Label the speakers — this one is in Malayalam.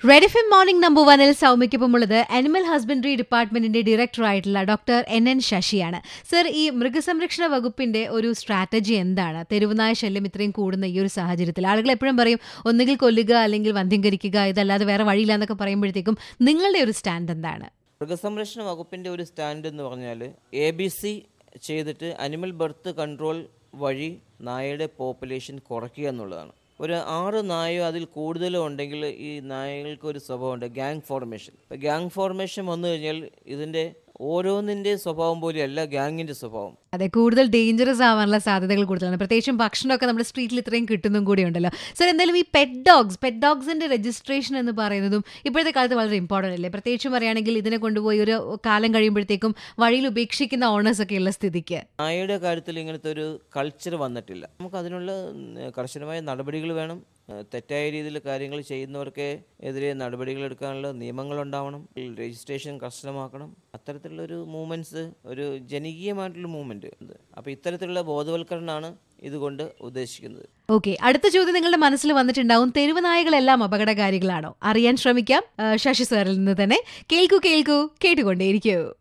Speaker 1: red F M morning number വനിൽ സൗമ്യക്കൊപ്പമുള്ളത് അനിമൽ ഹസ്ബൻഡറി ഡിപ്പാർട്ട്മെന്റിന്റെ ഡയറക്ടറായിട്ടുള്ള ഡോക്ടർ എൻ എൻ ശശിയാണ് സർ ഈ മൃഗസംരക്ഷണ വകുപ്പിന്റെ ഒരു സ്ട്രാറ്റജി എന്താണ് തെരുവുനായ ശല്യം ഇത്രയും കൂടുന്ന ഈ ഒരു സാഹചര്യത്തിൽ ആളുകൾ എപ്പോഴും പറയും ഒന്നുകിൽ കൊല്ലുക അല്ലെങ്കിൽ വന്ധ്യംകരിക്കുക ഇതല്ലാതെ വേറെ വഴിയില്ല എന്നൊക്കെ പറയുമ്പോഴത്തേക്കും നിങ്ങളുടെ ഒരു സ്റ്റാൻഡ് എന്താണ്
Speaker 2: മൃഗസംരക്ഷണ വകുപ്പിൻ്റെ ഒരു സ്റ്റാൻഡ് എന്ന് പറഞ്ഞാൽ എ ബി സി ചെയ്തിട്ട് അനിമൽ ബർത്ത് കൺട്രോൾ വഴി നായയുടെ പോപ്പുലേഷൻ കുറയ്ക്കുക എന്നുള്ളതാണ് ഒരു ആറ് നായോ അതിൽ കൂടുതലോ ഉണ്ടെങ്കിൽ ഈ നായകൾക്ക് ഒരു സ്വഭാവമുണ്ട് ഗ്യാങ് ഫോർമേഷൻ ഇപ്പോൾ ഗ്യാങ് ഫോർമേഷൻ വന്നു കഴിഞ്ഞാൽ ഇതിൻ്റെ ഓരോന്നിൻ്റെ സ്വഭാവം പോലെയല്ല ഗ്യാങ്ങിൻ്റെ സ്വഭാവം
Speaker 1: അതെ കൂടുതൽ ഡേഞ്ചറസ് ആവാനുള്ള സാധ്യതകൾ കൂടുതലാണ് പ്രത്യേകിച്ചും ഭക്ഷണമൊക്കെ നമ്മുടെ സ്ട്രീറ്റിൽ ഇത്രയും കിട്ടുന്നതും കൂടി ഉണ്ടല്ലോ സർ എന്തായാലും ഈ പെറ്റ് ഡോഗ്സ് പെറ്റ് ഡോഗ്സിന്റെ രജിസ്ട്രേഷൻ എന്ന് പറയുന്നതും ഇപ്പോഴത്തെ കാലത്ത് വളരെ ഇമ്പോർട്ടൻ്റ് അല്ലേ പ്രത്യേകിച്ചും പറയുകയാണെങ്കിൽ ഇതിനെ കൊണ്ടുപോയി ഒരു കാലം കഴിയുമ്പോഴത്തേക്കും വഴിയിൽ ഉപേക്ഷിക്കുന്ന ഓണേഴ്സ് ഒക്കെ ഉള്ള സ്ഥിതിക്ക്
Speaker 2: നായയുടെ കാര്യത്തിൽ ഇങ്ങനത്തെ ഒരു കൾച്ചർ വന്നിട്ടില്ല നമുക്ക് അതിനുള്ള ഉം, കർശനമായ നടപടികൾ വേണം ഏഹ്, തെറ്റായ രീതിയിൽ കാര്യങ്ങൾ ചെയ്യുന്നവർക്ക് എതിരെ നടപടികൾ എടുക്കാനുള്ള നിയമങ്ങളുണ്ടാവണം രജിസ്ട്രേഷൻ കർശനമാക്കണം അത്തരത്തിലുള്ള ഒരു മൂവ്മെൻറ്റ്സ് ഒരു ജനകീയമായിട്ടുള്ള മൂവ്മെൻറ്റ് അപ്പോൾ ഇത്തരത്തിലുള്ള ബോധവൽക്കരണമാണ് ഇതുകൊണ്ട് ഉദ്ദേശിക്കുന്നത്
Speaker 1: ഓക്കെ അടുത്ത ചോദ്യം നിങ്ങളുടെ മനസ്സിൽ വന്നിട്ടുണ്ടാവും തെരുവ് നായകളെല്ലാം അപകടകാരികളാണോ അറിയാൻ ശ്രമിക്കാം ആ, ശശി സാറിൽ നിന്ന് തന്നെ കേൾക്കൂ കേൾക്കൂ കേട്ടുകൊണ്ടേയിരിക്കൂ